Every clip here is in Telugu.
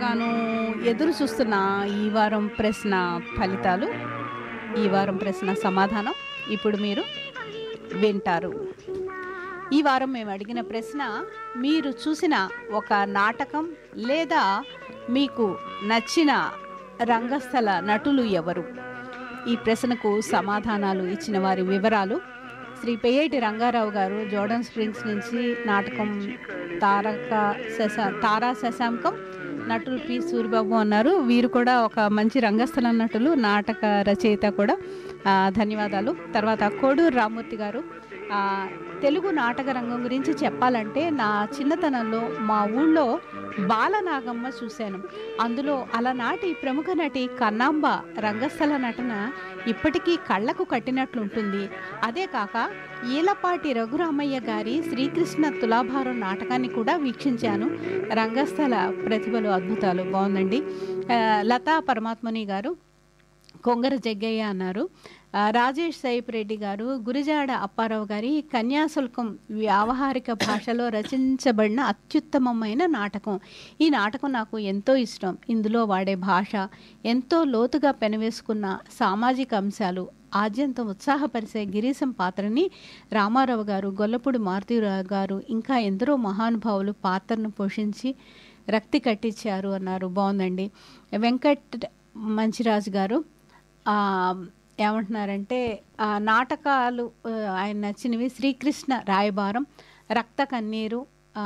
ఎంతగానో ఎదురు చూస్తున్న ఈ వారం ప్రశ్న ఫలితాలు ఈ వారం ప్రశ్న సమాధానం ఇప్పుడు మీరు వింటారు ఈ వారం మేము అడిగిన ప్రశ్న మీరు చూసిన ఒక నాటకం లేదా మీకు నచ్చిన రంగస్థల నటులు ఎవరు ఈ ప్రశ్నకు సమాధానాలు ఇచ్చిన వారి వివరాలు శ్రీ పెయ్యేటి రంగారావు గారు జోర్డన్ స్ప్రింగ్స్ నుంచి నాటకం తారక శశ తారా శశాంకం నటులు పి సూరిబాబు అన్నారు వీరు కూడా ఒక మంచి రంగస్థల నటులు నాటక రచయిత కూడా ఆ, ధన్యవాదాలు తర్వాత కోడూరు రామూర్తి గారు ఆ, తెలుగు నాటక రంగం గురించి చెప్పాలంటే నా చిన్నతనంలో మా ఊళ్ళో బాలనాగమ్మ చూశాను అందులో అలనాటి ప్రముఖ నటి కన్నాంబ రంగస్థల నటన ఇప్పటికీ కళ్ళకు కట్టినట్లుంటుంది అదే కాక ఈలపాటి రఘురామయ్య గారి శ్రీకృష్ణ తులాభారం నాటకాన్ని కూడా వీక్షించాను రంగస్థల ప్రతిభలు అద్భుతాలు బాగుందండి ఆ, లతా పరమాత్మని గారు కొంగర జగ్గయ్య అన్నారు ఆ, రాజేష్ సైప్ రెడ్డి గారు గురిజాడ అప్పారావు గారి కన్యాశుల్కం వ్యావహారిక భాషలో రచించబడిన అత్యుత్తమమైన నాటకం ఈ నాటకం నాకు ఎంతో ఇష్టం ఇందులో వాడే భాష ఎంతో లోతుగా పెనవేసుకున్న సామాజిక అంశాలు ఆద్యంతం ఉత్సాహపరిచే గిరీశం పాత్రని రామారావు గారు గొల్లపూడి మారుతీరావు గారు ఇంకా ఎందరో మహానుభావులు పాత్రను పోషించి రక్తి కట్టించారు అన్నారు బాగుందండి వెంకట్ మంచిరాజు గారు ఆ, ఏమంటున్నారంటే ఆ, నాటకాలు ఆ, ఆయన నచ్చినవి శ్రీకృష్ణ రాయబారం రక్త కన్నీరు ఆ,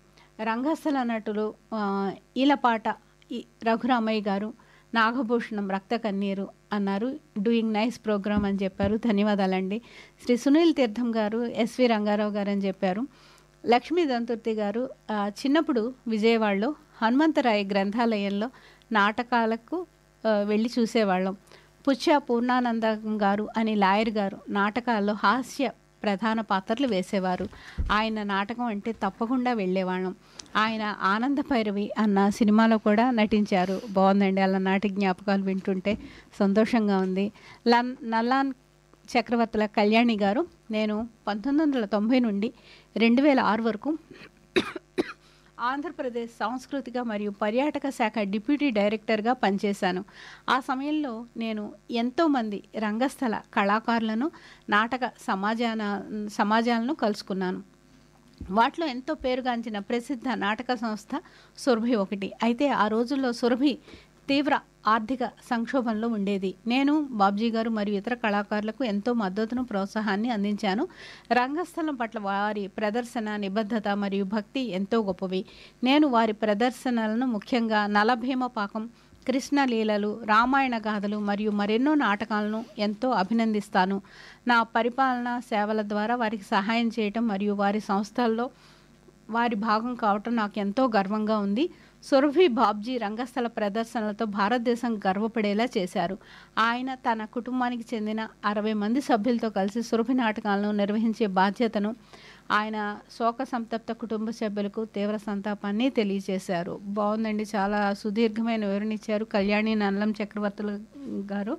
రంగస్థల నటులు ఆ, ఈలపాట ఈ- రఘురామయ్య గారు నాగభూషణం రక్త కన్నీరు అన్నారు డూయింగ్ నైస్ ప్రోగ్రామ్ అని చెప్పారు ధన్యవాదాలండి శ్రీ సునీల్ తీర్థం గారు ఎస్వి రంగారావు గారు అని చెప్పారు లక్ష్మీ దంతుర్తి గారు ఆ, చిన్నప్పుడు విజయవాడలో హనుమంతరాయ గ్రంథాలయంలో నాటకాలకు ఆ, వెళ్ళి చూసేవాళ్ళం పుచ్చ పూర్ణానందం గారు అని లాయర్ గారు నాటకాల్లో హాస్య ప్రధాన పాత్రలు వేసేవారు ఆయన నాటకం అంటే తప్పకుండా వెళ్ళేవాళ్ళం ఆయన ఆనంద భైరవి అన్న సినిమాలో కూడా నటించారు బాగుందండి అలా నాటి జ్ఞాపకాలు వింటుంటే సంతోషంగా ఉంది లన్ నల్లాన్ చక్రవర్తుల కళ్యాణి గారు నేను పంతొమ్మిది వందల తొంభై నుండి రెండు వేల ఆరు వరకు ఆంధ్రప్రదేశ్ సాంస్కృతిక మరియు పర్యాటక శాఖ డిప్యూటీ డైరెక్టర్గా పనిచేశాను ఆ సమయంలో నేను ఎంతోమంది రంగస్థల కళాకారులను నాటక సమాజాన సమాజాలను కలుసుకున్నాను వాటిలో ఎంతో పేరుగాంచిన ప్రసిద్ధ నాటక సంస్థ సురభి ఒకటి అయితే ఆ రోజుల్లో సురభి తీవ్ర ఆర్థిక సంక్షోభంలో ఉండేది నేను బాబ్జీ గారు మరియు ఇతర కళాకారులకు ఎంతో మద్దతును ప్రోత్సాహాన్ని అందించాను రంగస్థలం పట్ల వారి ప్రదర్శన నిబద్ధత మరియు భక్తి ఎంతో గొప్పవి నేను వారి ప్రదర్శనలను ముఖ్యంగా నలభీమ పాకం కృష్ణలీలలు రామాయణ గాథలు మరియు మరెన్నో నాటకాలను ఎంతో అభినందిస్తాను నా పరిపాలన సేవల ద్వారా వారికి సహాయం చేయటం మరియు వారి సంస్థల్లో వారి భాగం కావటం నాకు ఎంతో గర్వంగా ఉంది సురభి బాబ్జీ రంగస్థల ప్రదర్శనలతో భారతదేశం గర్వపడేలా చేశారు ఆయన తన కుటుంబానికి చెందిన అరవై మంది సభ్యులతో కలిసి సురభి నాటకాలను నిర్వహించే బాధ్యతను ఆయన శోక సంతప్త కుటుంబ సభ్యులకు తీవ్ర సంతాపాన్ని తెలియజేశారు బాగుందండి చాలా సుదీర్ఘమైన వివరణ ఇచ్చారు కళ్యాణి నల్లం చక్రవర్తులు గారు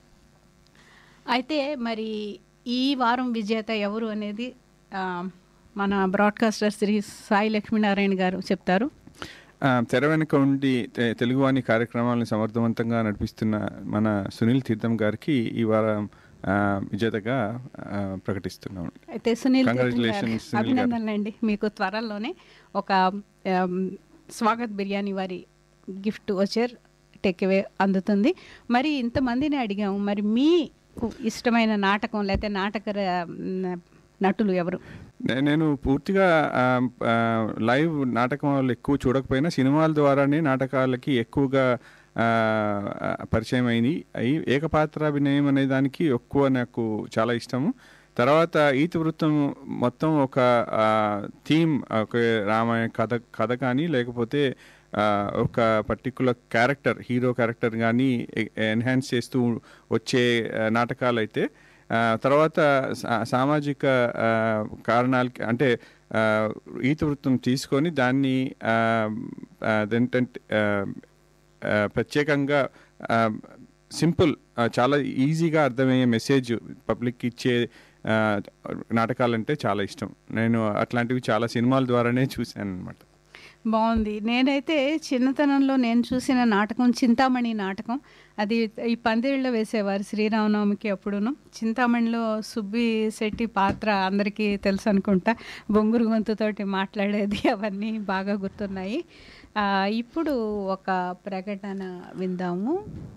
అయితే మరి ఈ వారం విజేత ఎవరు అనేది ఆ, మన బ్రాడ్కాస్టర్ శ్రీ సాయి లక్ష్మీనారాయణ గారు చెప్తారు ఆ, తెర వెనుక ఉండి తె- తెలుగువాణి కార్యక్రమాలను సమర్థవంతంగా నడిపిస్తున్న మన సునీల్ తీర్థం గారికి ఈ వారం ఆ, విజేతగా ఆ, ప్రకటిస్తున్నాం అయితే సునీల్ Congratulations, గారు, సునీల్ గారు. అభినందనలండి మీకు త్వరలోనే ఒక ఆమ్, స్వాగత్ బిర్యానీ వారి గిఫ్ట్ వచ్చర్ టేక్ అవే అందుతుంది మరి ఇంతమందిని అడిగాము మరి మీకు ఇష్టమైన నాటకం లేకపోతే నాటక ర- నటులు ఎవరు నే- నేను పూర్తిగా ఆ, ఆ, లైవ్ నాటకాలు ఎక్కువ చూడకపోయినా సినిమాల ద్వారానే నాటకాలకి ఎక్కువగా ఆ, ఆ, పరిచయం అయింది అయి ఏకపాత్రాభినయం అనే దానికి ఎక్కువ నాకు చాలా ఇష్టము తర్వాత ఈతి వృత్తం మొత్తం ఒక థీమ్ ఒక రామాయణ కథ కథ కానీ లేకపోతే ఆ, ఒక పర్టికులర్ క్యారెక్టర్ హీరో క్యారెక్టర్ కానీ ఎన్హాన్స్ చేస్తూ వచ్చే ఆ, నాటకాలు అయితే ఆ, తర్వాత సా- సామాజిక ఆ, కారణాలకి అంటే ఆ, ఈతివృత్తం తీసుకొని దాన్ని ఆ, ఆ, అదేంటంటే ఆ, ఆ, ప్రత్యేకంగా సింపుల్ చాలా ఈజీగా అర్థమయ్యే మెసేజ్ పబ్లిక్కి ఇచ్చే ఆ, నాటకాలంటే చాలా ఇష్టం నేను అట్లాంటివి చాలా సినిమాల ద్వారానే చూశాను అనమాట బాగుంది నేనైతే చిన్నతనంలో నేను చూసిన నాటకం చింతామణి నాటకం అది ఈ పందిరిలో వేసేవారు శ్రీరామనవమికి అప్పుడును చింతామణిలో సుబ్బి శెట్టి పాత్ర అందరికీ తెలుసు అనుకుంటా బొంగురు గొంతుతోటి మాట్లాడేది అవన్నీ బాగా గుర్తున్నాయి ఆ, ఇప్పుడు ఒక ప్రకటన విందాము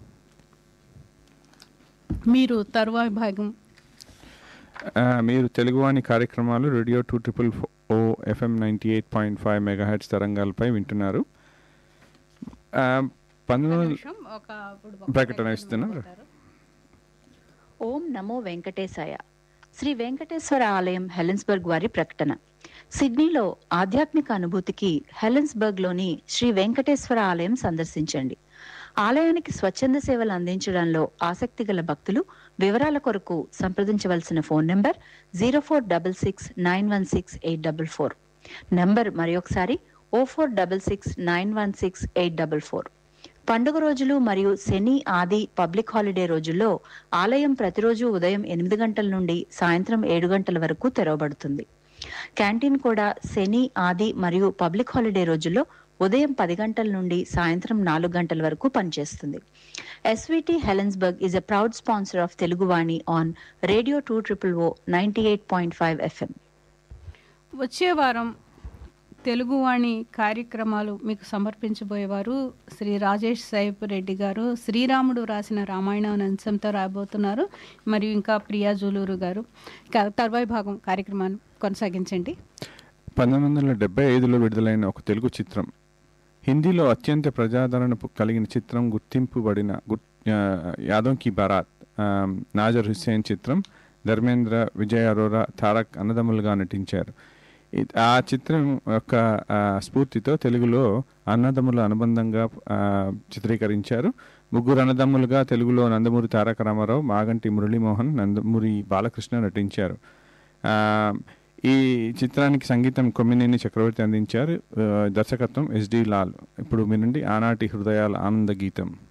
మీరు తరువాయి భాగం ఆ, మీరు తెలుగువాణి కార్యక్రమాలు radio two triple O FM ninety eight point five megahertz తరంగాలపై వింటున్నారు ఆ, పంతొమ్మిది వందల నిమిషం, ఒక ఇప్పుడు ఒక ప్రకటన ఇస్తున్నారు. వినబోతారు. ఓం నమో వెంకటేశాయ శ్రీ వెంకటేశ్వర ఆలయం హెలెన్స్బర్గ్ వారి ప్రకటన సిడ్నీలో ఆధ్యాత్మిక అనుభూతికి హెలెన్స్బర్గ్లోని శ్రీ వెంకటేశ్వర ఆలయం సందర్శించండి ఆలయానికి స్వచ్ఛంద సేవలు అందించడంలో ఆసక్తి గల భక్తులు వివరాల కొరకు సంప్రదించవలసిన phone number zero four double six nine one six eight double four number మరొకసారి O four double six nine one six eight double four పండుగ రోజులు మరియు శని ఆది పబ్లిక్ హాలిడే రోజుల్లో ఆలయం ప్రతిరోజు ఉదయం ఎనిమిది గంటల నుండి సాయంత్రం ఏడు గంటల వరకు తెరవబడుతుంది క్యాంటీన్ కూడా శని ఆది మరియు పబ్లిక్ హాలిడే రోజుల్లో ఉదయం పది గంటల నుండి సాయంత్రం నాలుగు గంటల వరకు పనిచేస్తుంది SVT Helensburgh is a proud sponsor of Teluguvani on radio two triple O ninety eight point five FM వచ్చే వారం తెలుగువాణి కార్యక్రమాలు మీకు సమర్పించబోయేవారు శ్రీ రాజేష్ సాయిబ్ రెడ్డి గారు శ్రీరాముడు రాసిన రామాయణం అనే అంశంతో రాబోతున్నారు మరియు ఇంకా ప్రియా జూలూరు గారు ఇక తర్వాయి భాగం కార్యక్రమాన్ని కొనసాగించండి పంతొమ్మిది వందల డెబ్బై ఐదులో విడుదలైన ఒక తెలుగు చిత్రం హిందీలో అత్యంత ప్రజాదరణ పు- కలిగిన చిత్రం గుర్తింపుబడిన గుర్ ఆ, యాదవ్ కి బారాత్ ఆ, నాజర్ హుస్సేన్ చిత్రం ధర్మేంద్ర విజయ్ అరోరా తారక్ అన్నదమ్ములుగా నటించారు ఇ- ఆ చిత్రం యొక్క ఆ, స్ఫూర్తితో తెలుగులో అన్నదమ్ముల అనుబంధంగా ఆ, చిత్రీకరించారు ముగ్గురు అన్నదమ్ములుగా తెలుగులో నందమూరి తారక రామారావు మాగంటి మురళీమోహన్ నందమూరి బాలకృష్ణ నటించారు ఆ, ఈ చిత్రానికి సంగీతం కొమ్మినేని చక్రవర్తి అందించారు ఆ, దర్శకత్వం ఎస్డి లాల్ ఇప్పుడు మీ నుండి ఆనాటి హృదయాల ఆనంద గీతం